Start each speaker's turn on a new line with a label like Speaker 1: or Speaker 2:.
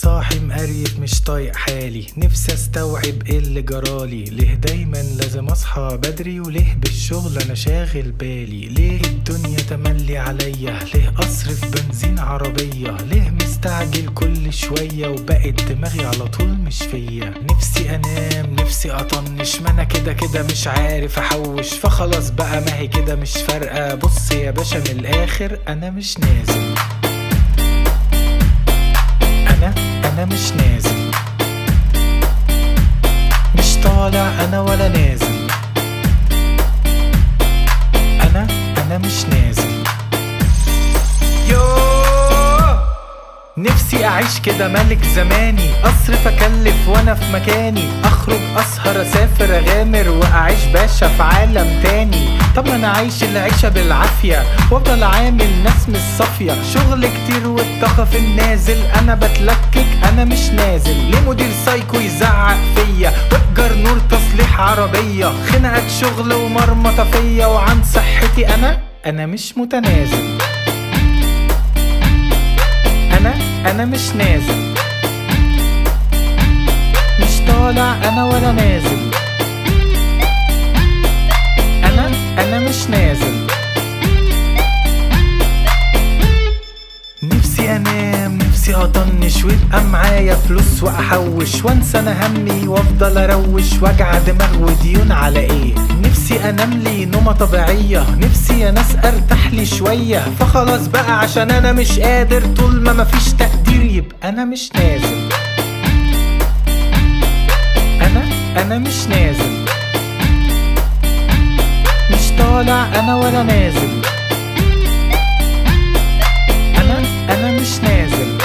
Speaker 1: صاحي مقريف مش طايق حالي نفسي استوعب ايه اللي جرالي ليه دايما لازم اصحى بدري وليه بالشغل انا شاغل بالي ليه الدنيا تملي عليا ليه اصرف بنزين عربية ليه مستعجل كل شوية وبقت دماغي على طول مش فيا نفسي انام نفسي اطنش ما انا كده كده مش عارف احوش فخلاص بقى ما هي كده مش فارقة بص يا باشا من الاخر انا مش نازل انا انا مش نازل مش طالع انا ولا نازل انا انا مش نازل يو نفسي اعيش كده ملك زماني اصرف اكلف وانا في مكاني اخرج اسهر اسافر اغامر واعيش باشا في عالم تاني طب ما انا عايش العيشه بالعافيه وافضل عامل ناس مش صافيه شغل كتير والطاقه في النازل انا بتلكك انا مش نازل ليه مدير سايكو يزعق فيا واجر نور تصليح عربيه خنقه شغل ومرمطه فيا وعن صحتي انا انا مش متنازل انا انا مش نازل مش طالع انا ولا نازل انا انا مش نازل نفسي انام نفسي اطنش ويبقى معايا فلوس واحوش وانسى انا همي وافضل اروش وجع دماغ وديون على ايه نفسي انام لي نومة طبيعية نفسي يا ناس ارتاح لي شوية فخلاص بقى عشان انا مش قادر طول ما مفيش تقدير يبقى انا مش نازل انا انا مش نازل مش طالع انا ولا نازل انا انا مش نازل